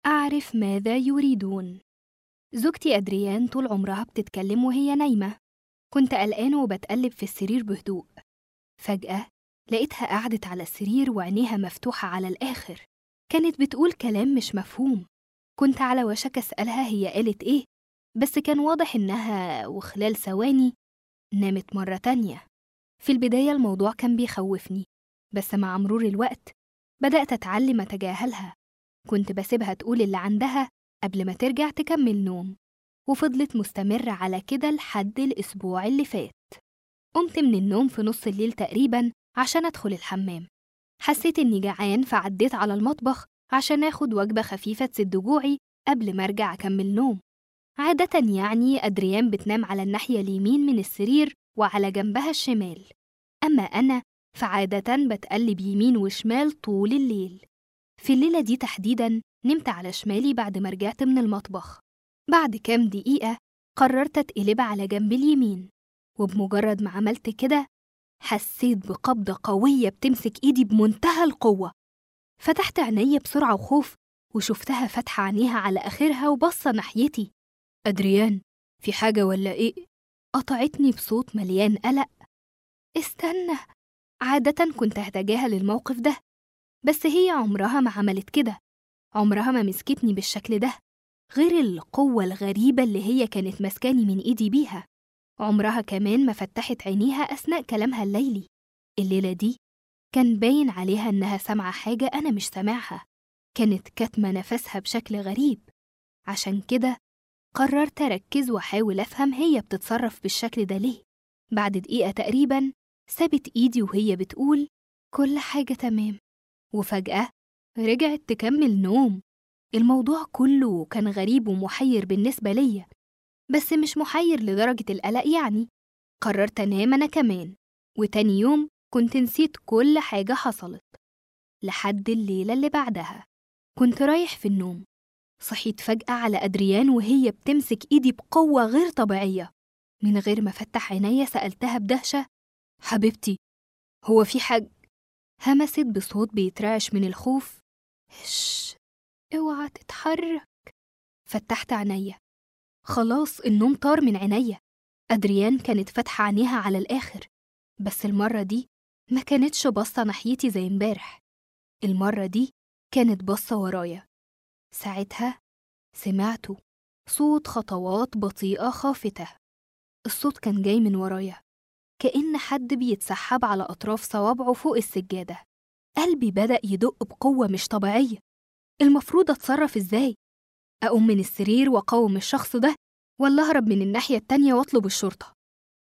أعرف ماذا يريدون زوجتي أدريان طول عمرها بتتكلم وهي نايمة كنت قلقان وبتقلب في السرير بهدوء فجأة لقيتها قعدت على السرير وعينيها مفتوحة على الآخر كانت بتقول كلام مش مفهوم كنت على وشك أسألها هي قالت إيه بس كان واضح إنها وخلال ثواني نامت مرة تانية في البداية الموضوع كان بيخوفني بس مع مرور الوقت بدأت أتعلم أتجاهلها كنت بسيبها تقول اللي عندها قبل ما ترجع تكمل نوم وفضلت مستمرة على كده لحد الأسبوع اللي فات قمت من النوم في نص الليل تقريبا عشان أدخل الحمام حسيت إني جعان فعديت على المطبخ عشان آخد وجبة خفيفة تسد جوعي قبل ما أرجع أكمل نوم عادة يعني أدريان بتنام على الناحية اليمين من السرير وعلى جنبها الشمال أما أنا فعادة بتقلب يمين وشمال طول الليل في الليلة دي تحديدا نمت على شمالي بعد ما رجعت من المطبخ بعد كام دقيقة قررت أتقلب على جنب اليمين وبمجرد ما عملت كده حسيت بقبضة قوية بتمسك إيدي بمنتهى القوة فتحت عينيا بسرعة وخوف وشفتها فاتحة عينيها على آخرها وبصة ناحيتي أدريان في حاجة ولا إيه؟ قطعتني بصوت مليان قلق استنى عادة كنت هتجاهل الموقف ده بس هي عمرها ما عملت كده عمرها ما مسكتني بالشكل ده غير القوة الغريبة اللي هي كانت ماسكاني من إيدي بيها عمرها كمان ما فتحت عينيها أثناء كلامها الليلي الليلة دي كان باين عليها إنها سامعة حاجة أنا مش سامعها كانت كاتمة نفسها بشكل غريب عشان كده قررت أركز وأحاول أفهم هي بتتصرف بالشكل ده ليه بعد دقيقة تقريبا سابت إيدي وهي بتقول كل حاجة تمام وفجأة رجعت تكمل نوم الموضوع كله كان غريب ومحير بالنسبة ليا بس مش محير لدرجة القلق يعني قررت أنام أنا كمان وتاني يوم كنت نسيت كل حاجة حصلت لحد الليلة اللي بعدها كنت رايح في النوم صحيت فجأة على أدريان وهي بتمسك إيدي بقوة غير طبيعية من غير ما فتح عينيا سألتها بدهشة حبيبتي هو في حاج همست بصوت بيترعش من الخوف هش اوعى تتحرك فتحت عينيا خلاص النوم طار من عينيا أدريان كانت فاتحة عينيها على الآخر بس المرة دي ما كانتش باصة ناحيتي زي امبارح المرة دي كانت باصة ورايا ساعتها سمعته صوت خطوات بطيئة خافتة الصوت كان جاي من ورايا كأن حد بيتسحب على أطراف صوابعه فوق السجادة قلبي بدأ يدق بقوة مش طبيعية المفروض أتصرف إزاي؟ أقوم من السرير وأقاوم الشخص ده ولا أهرب من الناحية التانية وأطلب الشرطة؟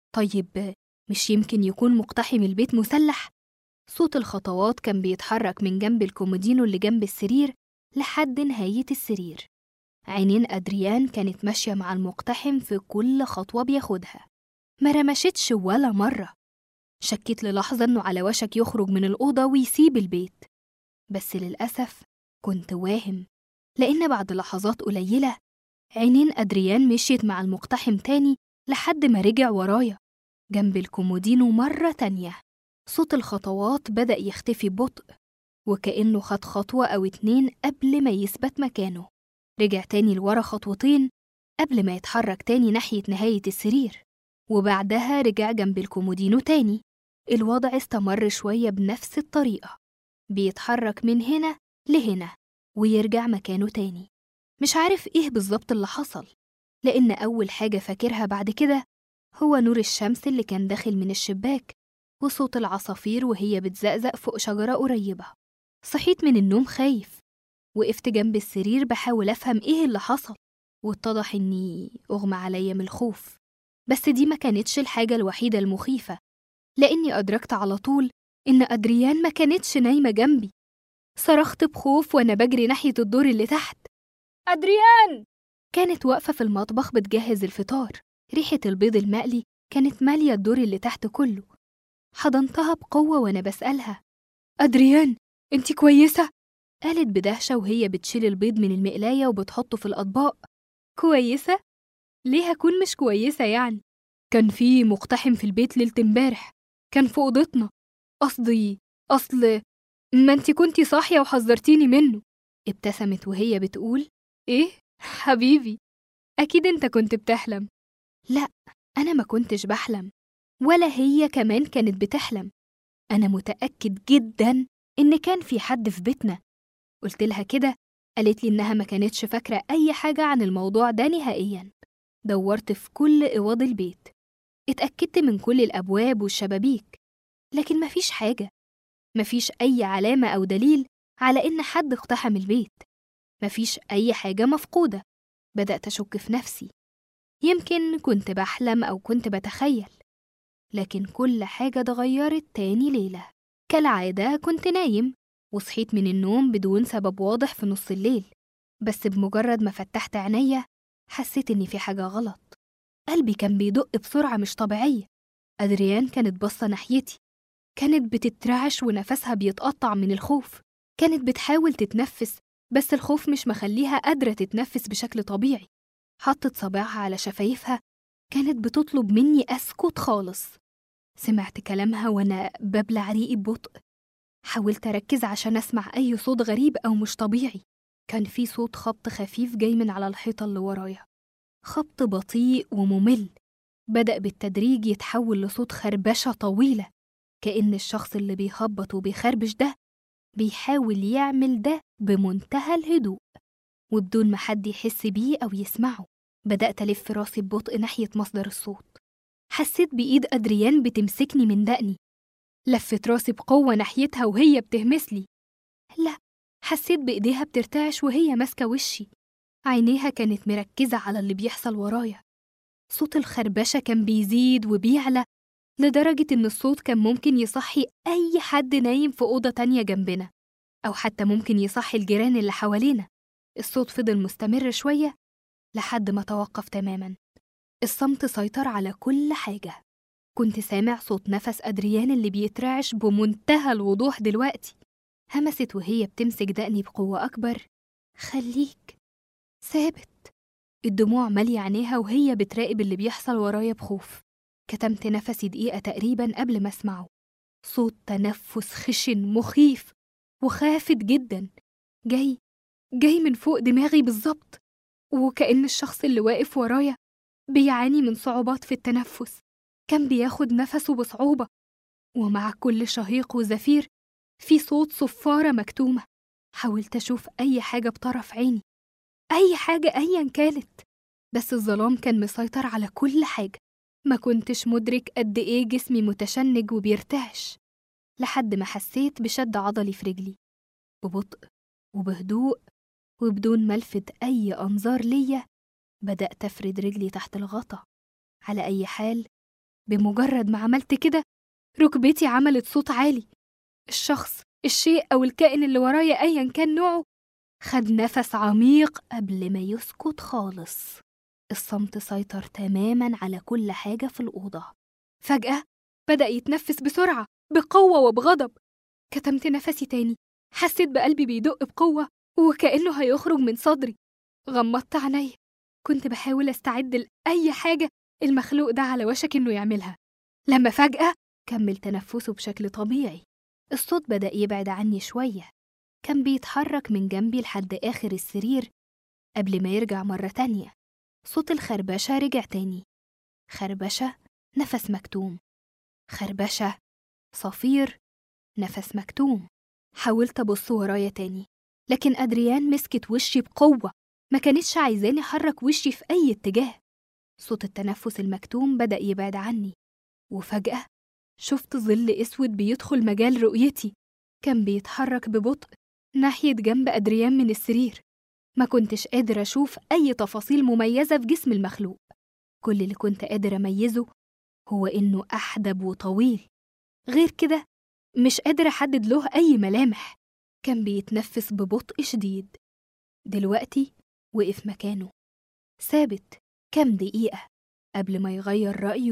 طيب مش يمكن يكون مقتحم البيت مسلح؟ صوت الخطوات كان بيتحرك من جنب الكومودينو اللي جنب السرير لحد نهاية السرير عينين أدريان كانت ماشية مع المقتحم في كل خطوة بياخدها ما رمشتش ولا مرة شكيت للحظة إنه على وشك يخرج من الأوضة ويسيب البيت بس للأسف كنت واهم لأن بعد لحظات قليلة عينين أدريان مشيت مع المقتحم تاني لحد ما رجع ورايا جنب الكومودينو مرة تانية صوت الخطوات بدأ يختفي ببطء وكأنه خد خطوة أو اتنين قبل ما يثبت مكانه رجع تاني لورا خطوتين قبل ما يتحرك تاني ناحية نهاية السرير وبعدها رجع جنب الكومودينو تاني الوضع استمر شوية بنفس الطريقة بيتحرك من هنا لهنا ويرجع مكانه تاني مش عارف إيه بالظبط اللي حصل لأن أول حاجة فاكرها بعد كده هو نور الشمس اللي كان داخل من الشباك وصوت العصافير وهي بتزقزق فوق شجرة قريبة صحيت من النوم خايف وقفت جنب السرير بحاول أفهم إيه اللي حصل واتضح إني أغمى عليا من الخوف بس دي ما كانتش الحاجة الوحيدة المخيفة لأني أدركت على طول إن أدريان ما كانتش نايمة جنبي صرخت بخوف وأنا بجري ناحية الدور اللي تحت أدريان كانت واقفة في المطبخ بتجهز الفطار ريحة البيض المقلي كانت مالية الدور اللي تحت كله حضنتها بقوة وأنا بسألها أدريان أنت كويسة؟ قالت بدهشة وهي بتشيل البيض من المقلاية وبتحطه في الأطباق كويسة؟ ليه هكون مش كويسة يعني؟ كان في مقتحم في البيت ليلة امبارح كان في أوضتنا قصدي أصل ما انت كنتي صاحية وحذرتيني منه ابتسمت وهي بتقول إيه؟ حبيبي أكيد أنت كنت بتحلم لا أنا ما كنتش بحلم ولا هي كمان كانت بتحلم أنا متأكد جدا إن كان في حد في بيتنا قلت لها كده قالت لي إنها ما كانتش فاكرة أي حاجة عن الموضوع ده نهائيا دورت في كل إوض البيت اتأكدت من كل الأبواب والشبابيك لكن مفيش حاجة مفيش أي علامة أو دليل على إن حد اقتحم البيت مفيش أي حاجة مفقودة بدأت أشك في نفسي يمكن كنت بحلم أو كنت بتخيل لكن كل حاجة اتغيرت تاني ليلة كالعادة كنت نايم وصحيت من النوم بدون سبب واضح في نص الليل بس بمجرد ما فتحت عينيا حسيت إن في حاجة غلط قلبي كان بيدق بسرعة مش طبيعية أدريان كانت باصة ناحيتي كانت بتترعش ونفسها بيتقطع من الخوف كانت بتحاول تتنفس بس الخوف مش مخليها قادرة تتنفس بشكل طبيعي حطت صابعها على شفايفها كانت بتطلب مني أسكت خالص سمعت كلامها وأنا ببلع ريقي ببطء حاولت أركز عشان أسمع أي صوت غريب أو مش طبيعي كان في صوت خبط خفيف جاي من على الحيطة اللي ورايا خبط بطيء وممل بدأ بالتدريج يتحول لصوت خربشة طويلة كأن الشخص اللي بيخبط وبيخربش ده بيحاول يعمل ده بمنتهى الهدوء وبدون ما حد يحس بيه أو يسمعه بدأت ألف راسي ببطء ناحية مصدر الصوت حسيت بإيد أدريان بتمسكني من دقني لفت راسي بقوة ناحيتها وهي بتهمسلي لا حسيت بإيديها بترتعش وهي ماسكة وشي عينيها كانت مركزة على اللي بيحصل ورايا صوت الخربشة كان بيزيد وبيعلى لدرجة إن الصوت كان ممكن يصحي أي حد نايم في أوضة تانية جنبنا أو حتى ممكن يصحي الجيران اللي حوالينا الصوت فضل مستمر شوية لحد ما توقف تماما الصمت سيطر على كل حاجة كنت سامع صوت نفس أدريان اللي بيترعش بمنتهى الوضوح دلوقتي همست وهي بتمسك دقني بقوة أكبر خليك ثابت الدموع مالية عينيها وهي بتراقب اللي بيحصل ورايا بخوف كتمت نفسي دقيقة تقريبا قبل ما أسمعه صوت تنفس خشن مخيف وخافت جدا جاي جاي من فوق دماغي بالظبط وكأن الشخص اللي واقف ورايا بيعاني من صعوبات في التنفس كان بياخد نفسه بصعوبة ومع كل شهيق وزفير في صوت صفارة مكتومة حاولت أشوف أي حاجة بطرف عيني أي حاجة أيا كانت بس الظلام كان مسيطر على كل حاجة ما كنتش مدرك قد إيه جسمي متشنج وبيرتعش لحد ما حسيت بشد عضلي في رجلي ببطء وبهدوء وبدون ما الفت أي أنظار ليا بدأت أفرد رجلي تحت الغطا على أي حال بمجرد ما عملت كده ركبتي عملت صوت عالي الشخص الشيء أو الكائن اللي ورايا أيا كان نوعه خد نفس عميق قبل ما يسكت خالص الصمت سيطر تماما على كل حاجة في الأوضة فجأة بدأ يتنفس بسرعة بقوة وبغضب كتمت نفسي تاني حسيت بقلبي بيدق بقوة وكأنه هيخرج من صدري غمضت عيني كنت بحاول استعد لأي حاجة المخلوق ده على وشك إنه يعملها لما فجأة كمل تنفسه بشكل طبيعي الصوت بدأ يبعد عني شوية كان بيتحرك من جنبي لحد آخر السرير قبل ما يرجع مرة تانية صوت الخربشة رجع تاني خربشة نفس مكتوم خربشة صفير نفس مكتوم حاولت أبص ورايا تاني لكن أدريان مسكت وشي بقوة ما كانتش عايزاني أحرك وشي في أي اتجاه صوت التنفس المكتوم بدأ يبعد عني وفجأة شفت ظل أسود بيدخل مجال رؤيتي كان بيتحرك ببطء ناحية جنب أدريان من السرير ما كنتش قادر أشوف أي تفاصيل مميزة في جسم المخلوق كل اللي كنت قادر أميزه هو إنه أحدب وطويل غير كده مش قادر أحدد له أي ملامح كان بيتنفس ببطء شديد دلوقتي وقف مكانه ثابت كام دقيقة قبل ما يغير رأيه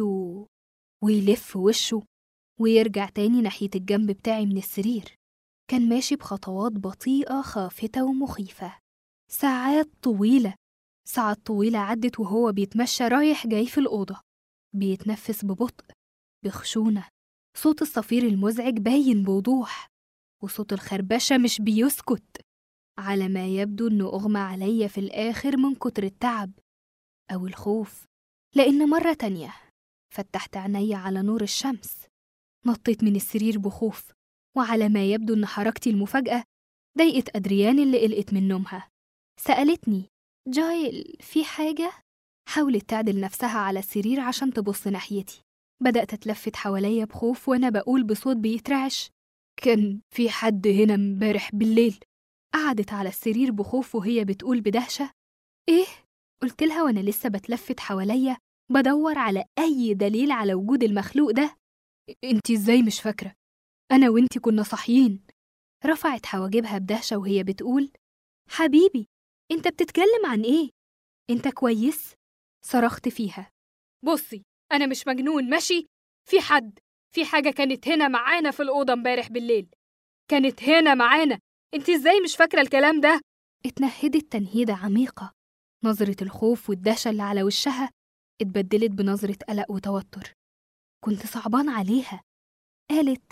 ويلف وشه ويرجع تاني ناحية الجنب بتاعي من السرير كان ماشي بخطوات بطيئة خافتة ومخيفة ساعات طويلة ساعات طويلة عدت وهو بيتمشى رايح جاي في الأوضة بيتنفس ببطء بخشونة صوت الصفير المزعج باين بوضوح وصوت الخربشة مش بيسكت على ما يبدو إنه أغمى عليا في الآخر من كتر التعب أو الخوف لأن مرة تانية فتحت عينيا على نور الشمس نطيت من السرير بخوف وعلى ما يبدو إن حركتي المفاجأة ضايقت أدريان اللي قلقت من نومها سألتني جايل في حاجة؟ حاولت تعدل نفسها على السرير عشان تبص ناحيتي بدأت أتلفت حواليا بخوف وأنا بقول بصوت بيترعش كان في حد هنا امبارح بالليل قعدت على السرير بخوف وهي بتقول بدهشة إيه؟ قلت لها وأنا لسه بتلفت حواليا بدور على أي دليل على وجود المخلوق ده انتي ازاي مش فاكرة؟ أنا وانتي كنا صاحيين رفعت حواجبها بدهشة وهي بتقول حبيبي انت بتتكلم عن ايه؟ انت كويس؟ صرخت فيها بصي أنا مش مجنون ماشي؟ في حد في حاجة كانت هنا معانا في الأوضة امبارح بالليل كانت هنا معانا انت ازاي مش فاكرة الكلام ده؟ اتنهدت تنهيدة عميقة نظرة الخوف والدهشة اللي على وشها اتبدلت بنظرة قلق وتوتر كنت صعبان عليها قالت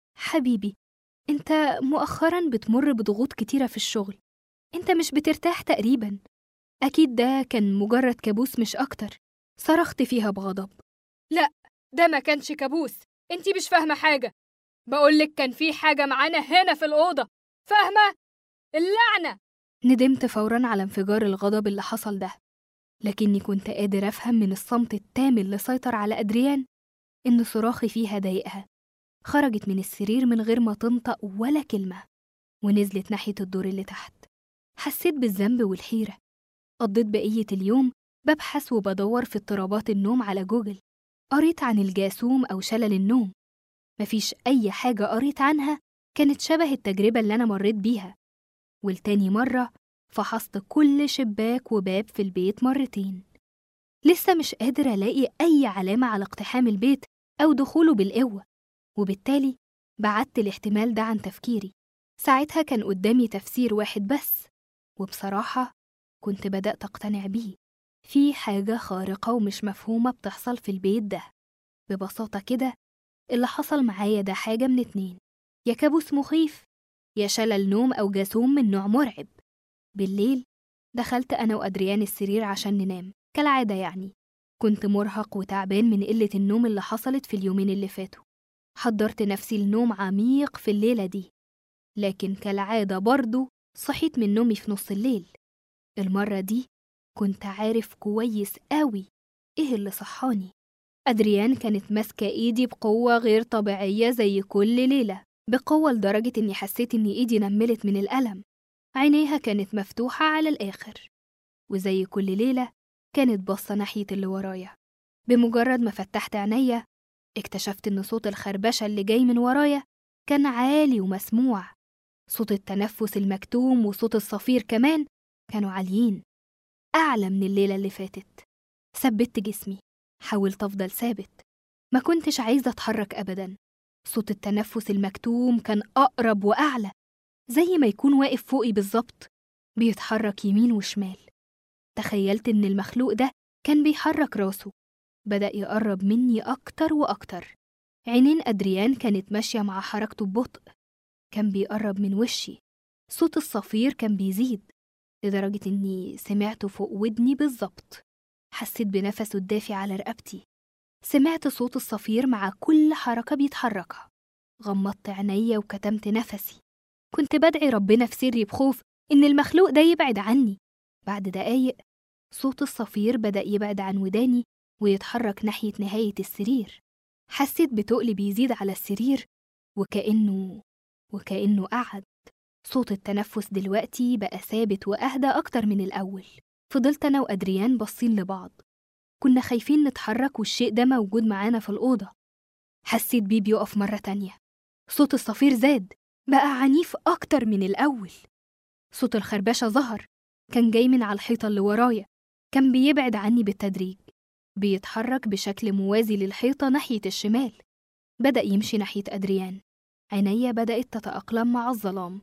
حبيبي انت مؤخرا بتمر بضغوط كتيرة في الشغل انت مش بترتاح تقريبا أكيد ده كان مجرد كابوس مش أكتر صرخت فيها بغضب لا ده ما كانش كابوس انتي مش فاهمة حاجة بقولك كان في حاجة معانا هنا في الأوضة فاهمة؟ اللعنة ندمت فورا على انفجار الغضب اللي حصل ده لكني كنت قادر أفهم من الصمت التام اللي سيطر على أدريان إن صراخي فيها ضايقها خرجت من السرير من غير ما تنطق ولا كلمة ونزلت ناحية الدور اللي تحت حسيت بالذنب والحيرة قضيت بقية اليوم ببحث وبدور في اضطرابات النوم على جوجل قريت عن الجاسوم أو شلل النوم مفيش أي حاجة قريت عنها كانت شبه التجربة اللي أنا مريت بيها والتاني مرة فحصت كل شباك وباب في البيت مرتين لسه مش قادر ألاقي أي علامة على اقتحام البيت أو دخوله بالقوة وبالتالي بعدت الاحتمال ده عن تفكيري ساعتها كان قدامي تفسير واحد بس وبصراحة كنت بدأت أقتنع بيه في حاجة خارقة ومش مفهومة بتحصل في البيت ده ببساطة كده اللي حصل معايا ده حاجة من اتنين يا كابوس مخيف يا شلل نوم أو جاسوم من نوع مرعب بالليل دخلت أنا وأدريان السرير عشان ننام كالعادة يعني كنت مرهق وتعبان من قلة النوم اللي حصلت في اليومين اللي فاتوا حضرت نفسي لنوم عميق في الليلة دي لكن كالعادة برضه صحيت من نومي في نص الليل المرة دي كنت عارف كويس قوي إيه اللي صحاني أدريان كانت ماسكة إيدي بقوة غير طبيعية زي كل ليلة بقوة لدرجة إني حسيت إن إيدي نملت من الألم عينيها كانت مفتوحة على الآخر وزي كل ليلة كانت باصة ناحية اللي ورايا بمجرد ما فتحت عينيا اكتشفت إن صوت الخربشة اللي جاي من ورايا كان عالي ومسموع صوت التنفس المكتوم وصوت الصفير كمان كانوا عاليين أعلى من الليلة اللي فاتت ثبت جسمي حاولت أفضل ثابت ما كنتش عايزة أتحرك أبدا صوت التنفس المكتوم كان أقرب وأعلى زي ما يكون واقف فوقي بالظبط بيتحرك يمين وشمال تخيلت إن المخلوق ده كان بيحرك راسه بدأ يقرب مني أكتر وأكتر عينين أدريان كانت ماشية مع حركته ببطء كان بيقرب من وشي صوت الصفير كان بيزيد لدرجة إني سمعته فوق ودني بالظبط حسيت بنفسه الدافي على رقبتي سمعت صوت الصفير مع كل حركة بيتحركها غمضت عينيا وكتمت نفسي كنت بدعي ربنا في سري بخوف إن المخلوق ده يبعد عني بعد دقايق صوت الصفير بدأ يبعد عن وداني ويتحرك ناحية نهاية السرير حسيت بتقل بيزيد على السرير وكأنه وكأنه قعد صوت التنفس دلوقتي بقى ثابت وأهدى أكتر من الأول فضلت أنا وأدريان باصين لبعض كنا خايفين نتحرك والشيء ده موجود معانا في الأوضة حسيت بيه بيقف مرة تانية صوت الصفير زاد بقى عنيف أكتر من الأول صوت الخربشة ظهر كان جاي من على الحيطة اللي ورايا كان بيبعد عني بالتدريج بيتحرك بشكل موازي للحيطة ناحية الشمال بدأ يمشي ناحية أدريان عينيا بدأت تتأقلم مع الظلام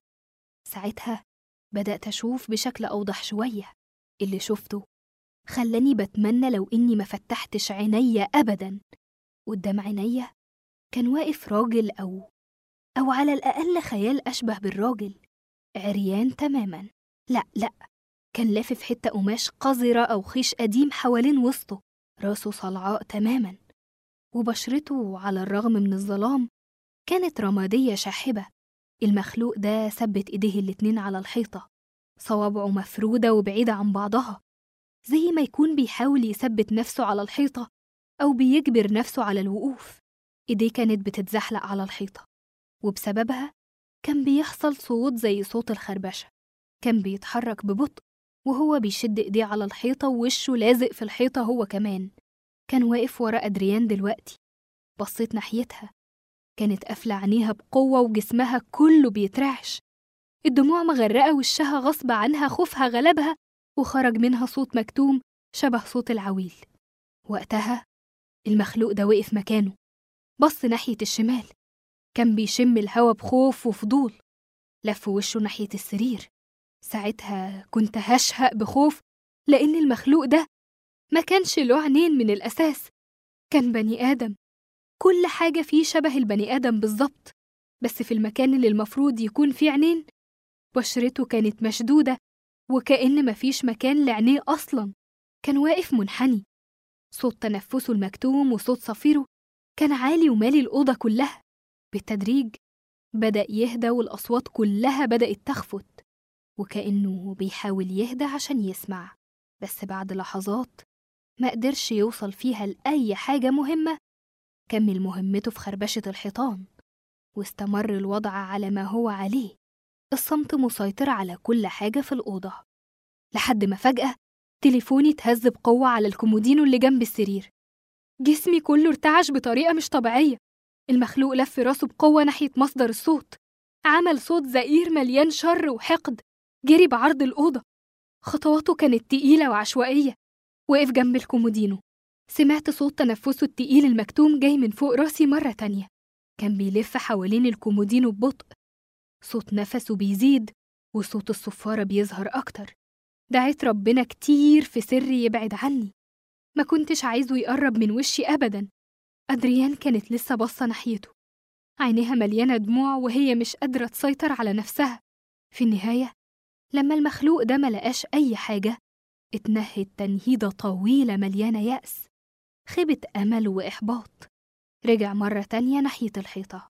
ساعتها بدأت أشوف بشكل أوضح شوية اللي شفته خلاني بتمنى لو إني ما فتحتش عينيا أبدا قدام عينيا كان واقف راجل أو أو على الأقل خيال أشبه بالراجل عريان تماما لا لا كان لافف حتة قماش قذرة أو خيش قديم حوالين وسطه راسه صلعاء تماما وبشرته على الرغم من الظلام كانت رمادية شاحبة المخلوق ده ثبت إيديه الاتنين على الحيطة صوابعه مفرودة وبعيدة عن بعضها زي ما يكون بيحاول يثبت نفسه على الحيطة أو بيجبر نفسه على الوقوف إيديه كانت بتتزحلق على الحيطة وبسببها كان بيحصل صوت زي صوت الخربشة كان بيتحرك ببطء وهو بيشد إيديه على الحيطة ووشه لازق في الحيطة هو كمان كان واقف ورا أدريان دلوقتي بصيت ناحيتها كانت قافلة عينيها بقوة وجسمها كله بيترعش الدموع مغرقة وشها غصب عنها خوفها غلبها وخرج منها صوت مكتوم شبه صوت العويل وقتها المخلوق ده وقف مكانه بص ناحية الشمال كان بيشم الهوا بخوف وفضول لف وشه ناحية السرير ساعتها كنت هشهق بخوف لأن المخلوق ده ما كانش له عينين من الأساس كان بني آدم كل حاجة فيه شبه البني آدم بالظبط بس في المكان اللي المفروض يكون فيه عينين بشرته كانت مشدودة وكأن مفيش مكان لعينيه أصلا كان واقف منحني صوت تنفسه المكتوم وصوت صفيره كان عالي ومالي الأوضة كلها بالتدريج بدأ يهدى والأصوات كلها بدأت تخفت وكأنه بيحاول يهدى عشان يسمع بس بعد لحظات ما قدرش يوصل فيها لأي حاجة مهمة كمل مهمته في خربشة الحيطان واستمر الوضع على ما هو عليه الصمت مسيطر على كل حاجة في الأوضة لحد ما فجأة تليفوني اتهز بقوة على الكومودينو اللي جنب السرير جسمي كله ارتعش بطريقة مش طبيعية المخلوق لف راسه بقوة ناحية مصدر الصوت عمل صوت زئير مليان شر وحقد جري بعرض الأوضة خطواته كانت تقيلة وعشوائية وقف جنب الكومودينو سمعت صوت تنفسه التقيل المكتوم جاي من فوق راسي مرة تانية كان بيلف حوالين الكومودينو ببطء صوت نفسه بيزيد وصوت الصفارة بيظهر أكتر دعيت ربنا كتير في سري يبعد عني ما كنتش عايزه يقرب من وشي أبدا أدريان كانت لسه باصة ناحيته عينيها مليانة دموع وهي مش قادرة تسيطر على نفسها في النهاية لما المخلوق ده ملقاش أي حاجة اتنهد تنهيدة طويلة مليانة يأس خيبة أمل وإحباط رجع مرة تانية ناحية الحيطة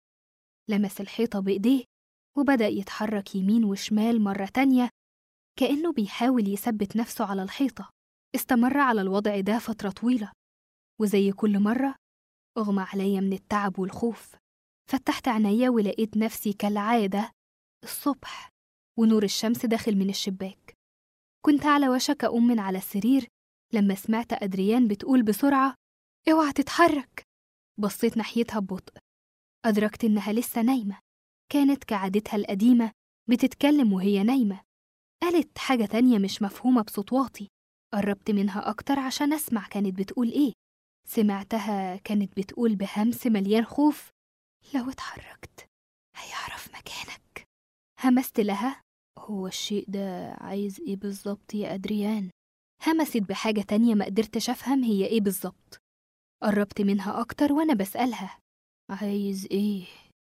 لمس الحيطة بإيديه وبدأ يتحرك يمين وشمال مرة تانية كأنه بيحاول يثبت نفسه على الحيطة استمر على الوضع ده فترة طويلة وزي كل مرة أغمى عليا من التعب والخوف فتحت عينيا ولقيت نفسي كالعادة الصبح ونور الشمس داخل من الشباك كنت على وشك أقوم من على السرير لما سمعت أدريان بتقول بسرعة اوعى تتحرك بصيت ناحيتها ببطء أدركت إنها لسه نايمة كانت كعادتها القديمة بتتكلم وهي نايمة قالت حاجة تانية مش مفهومة بصوت واطي قربت منها أكتر عشان أسمع كانت بتقول إيه سمعتها كانت بتقول بهمس مليان خوف لو اتحركت هيعرف مكانك همست لها هو الشيء ده عايز إيه بالظبط يا أدريان همست بحاجة تانية ما قدرتش أفهم هي إيه بالظبط قربت منها أكتر وأنا بسألها عايز إيه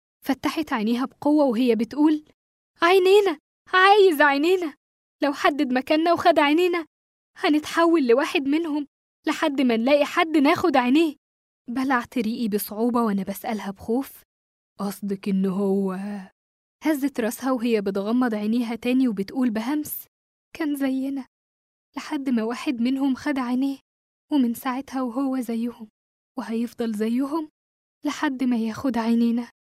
فتحت عينيها بقوة وهي بتقول عينينا عايز عينينا لو حدد مكاننا وخد عينينا هنتحول لواحد منهم لحد ما نلاقي حد ناخد عينيه بلعت ريقي بصعوبة وأنا بسألها بخوف قصدك إن هو هزت راسها وهي بتغمض عينيها تاني وبتقول بهمس كان زينا لحد ما واحد منهم خد عينيه ومن ساعتها وهو زيهم وهيفضل زيهم لحد ما ياخد عينينا